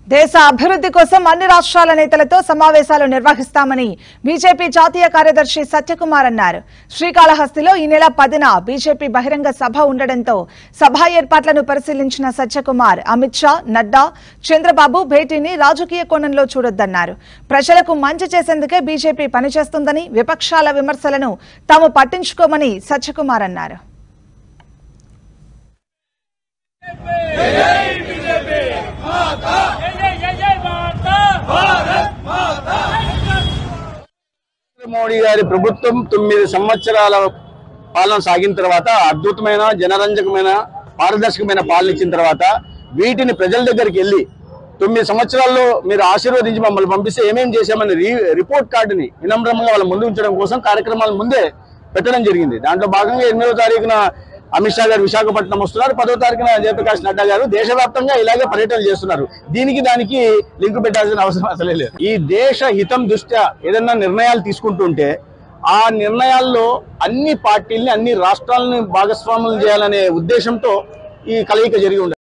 దేశ అభివృద్ధి కోసం అన్ని రాష్ట్రాల నేతలతో సమావేశాలు నిర్వహిస్తామని బీజేపీ జాతీయ కార్యదర్శి సత్యకుమార్ అన్నారు శ్రీకాళహస్తిలో ఈ నెల పదిన బీజేపీ బహిరంగ సభ ఉండడంతో సభ ఏర్పాట్లను పరిశీలించిన సత్యకుమార్ అమిత్ షా నడ్డా చంద్రబాబు భేటీని రాజకీయ కోణంలో చూడొద్దన్నారు ప్రజలకు మంచి చేసేందుకే బీజేపీ పనిచేస్తుందని విపక్షాల విమర్శలను తాము పట్టించుకోమని సత్యకుమార్ అన్నారు జై జై జై మాతా నరేంద్ర మోడీ గారి ప్రభుత్వం తొమ్మిది సంవత్సరాల పాలన సాగిన తర్వాత అద్భుతమైన జనరంజకమైన పారదర్శకమైన పాలన ఇచ్చిన తర్వాత వీటిని ప్రజల దగ్గరికి వెళ్ళి తొమ్మిది సంవత్సరాల్లో మీరు ఆశీర్వదించి మమ్మల్ని పంపిస్తే ఏమేం చేశామని రీ రిపోర్ట్ కార్డుని వినమ్రంగా వాళ్ళ ముందు ఉంచడం కోసం కార్యక్రమాలు ముందే పెట్టడం జరిగింది దాంట్లో భాగంగా ఎనిమిదో తారీఖున అమిత్ షా గారు విశాఖపట్నం వస్తున్నారు పదో తారీఖున జయప్రకాష్ నడ్డా గారు దేశవ్యాప్తంగా ఇలాగే పర్యటన చేస్తున్నారు దీనికి దానికి లింక్ పెట్టాల్సిన అవసరం అసలే లేదు ఈ దేశ హితం దృష్ట్యా ఏదన్నా నిర్ణయాలు తీసుకుంటుంటే ఆ నిర్ణయాల్లో అన్ని పార్టీల్ని అన్ని రాష్ట్రాలను భాగస్వాములు చేయాలనే ఉద్దేశంతో ఈ కలయిక జరిగి ఉండదు